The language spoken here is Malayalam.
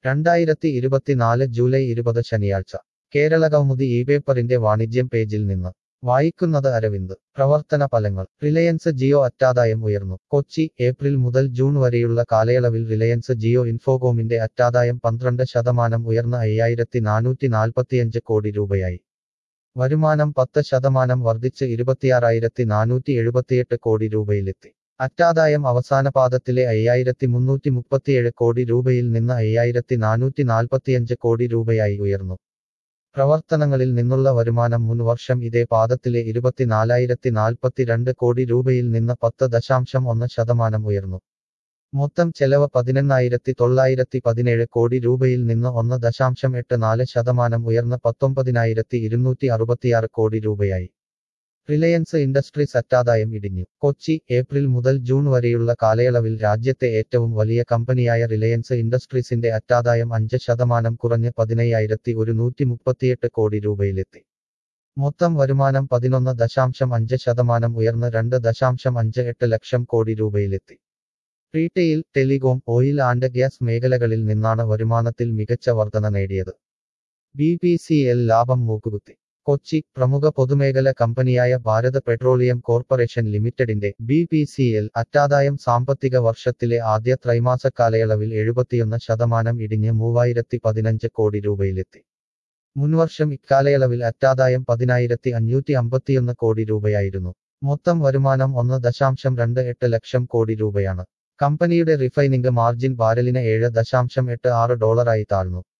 രണ്ടായിരത്തി ഇരുപത്തിനാല് ജൂലൈ ഇരുപത് ശനിയാഴ്ച കേരള കൗമുദി ഈ പേപ്പറിന്റെ വാണിജ്യം പേജിൽ നിന്ന് വായിക്കുന്നത് അരവിന്ദ് പ്രവർത്തന ഫലങ്ങൾ റിലയൻസ് ജിയോ അറ്റാദായം ഉയർന്നു കൊച്ചി ഏപ്രിൽ മുതൽ ജൂൺ വരെയുള്ള കാലയളവിൽ റിലയൻസ് ജിയോ ഇൻഫോകോമിന്റെ അറ്റാദായം പന്ത്രണ്ട് ശതമാനം ഉയർന്ന അയ്യായിരത്തി നാനൂറ്റി നാൽപ്പത്തിയഞ്ച് കോടി രൂപയായി വരുമാനം പത്ത് ശതമാനം വർദ്ധിച്ച് ഇരുപത്തിയാറായിരത്തി നാനൂറ്റി എഴുപത്തിയെട്ട് കോടി രൂപയിലെത്തി അറ്റാദായം അവസാന പാദത്തിലെ അയ്യായിരത്തി മുന്നൂറ്റി മുപ്പത്തിയേഴ് കോടി രൂപയിൽ നിന്ന് അയ്യായിരത്തി നാനൂറ്റി നാൽപ്പത്തിയഞ്ച് കോടി രൂപയായി ഉയർന്നു പ്രവർത്തനങ്ങളിൽ നിന്നുള്ള വരുമാനം മുൻ വർഷം ഇതേ പാദത്തിലെ ഇരുപത്തിനാലായിരത്തി നാൽപ്പത്തിരണ്ട് കോടി രൂപയിൽ നിന്ന് പത്ത് ദശാംശം ഒന്ന് ശതമാനം ഉയർന്നു മൊത്തം ചെലവ് പതിനെണ്ണായിരത്തി തൊള്ളായിരത്തി പതിനേഴ് കോടി രൂപയിൽ നിന്ന് ഒന്ന് ദശാംശം എട്ട് നാല് ശതമാനം ഉയർന്ന് പത്തൊമ്പതിനായിരത്തി ഇരുന്നൂറ്റി അറുപത്തിയാറ് കോടി രൂപയായി റിലയൻസ് ഇൻഡസ്ട്രീസ് അറ്റാദായം ഇടിഞ്ഞു കൊച്ചി ഏപ്രിൽ മുതൽ ജൂൺ വരെയുള്ള കാലയളവിൽ രാജ്യത്തെ ഏറ്റവും വലിയ കമ്പനിയായ റിലയൻസ് ഇൻഡസ്ട്രീസിന്റെ അറ്റാദായം അഞ്ച് ശതമാനം കുറഞ്ഞ് പതിനയ്യായിരത്തി ഒരുന്നൂറ്റി മുപ്പത്തിയെട്ട് കോടി രൂപയിലെത്തി മൊത്തം വരുമാനം പതിനൊന്ന് ദശാംശം അഞ്ച് ശതമാനം ഉയർന്ന് രണ്ട് ദശാംശം അഞ്ച് എട്ട് ലക്ഷം കോടി രൂപയിലെത്തി retail telecom oil and gas മേഖലകളിൽ നിന്നാണ് വരുമാനത്തിൽ മികച്ച വർധന നേടിയത് ബി പി സി എൽ ലാഭം മൂക്കുകുത്തി കൊച്ചി പ്രമുഖ പൊതുമേഖല കമ്പനിയായ ഭാരത് പെട്രോളിയം കോർപ്പറേഷൻ ലിമിറ്റഡിന്റെ ബി പി സി എൽ അറ്റാദായം സാമ്പത്തിക വർഷത്തിലെ ആദ്യ ത്രൈമാസ കാലയളവിൽ എഴുപത്തിയൊന്ന് ശതമാനം ഇടിഞ്ഞ് മൂവായിരത്തി പതിനഞ്ച് കോടി രൂപയിലെത്തി മുൻവർഷം ഇക്കാലയളവിൽ അറ്റാദായം പതിനായിരത്തി അഞ്ഞൂറ്റി അമ്പത്തിയൊന്ന് കോടി രൂപയായിരുന്നു മൊത്തം വരുമാനം ഒന്ന് ദശാംശം രണ്ട് എട്ട് ലക്ഷം കോടി രൂപയാണ് കമ്പനിയുടെ റിഫൈനിംഗ് മാർജിൻ ബാരലിന് ഏഴ് ദശാംശം എട്ട് ആറ് ഡോളറായി താഴ്ന്നു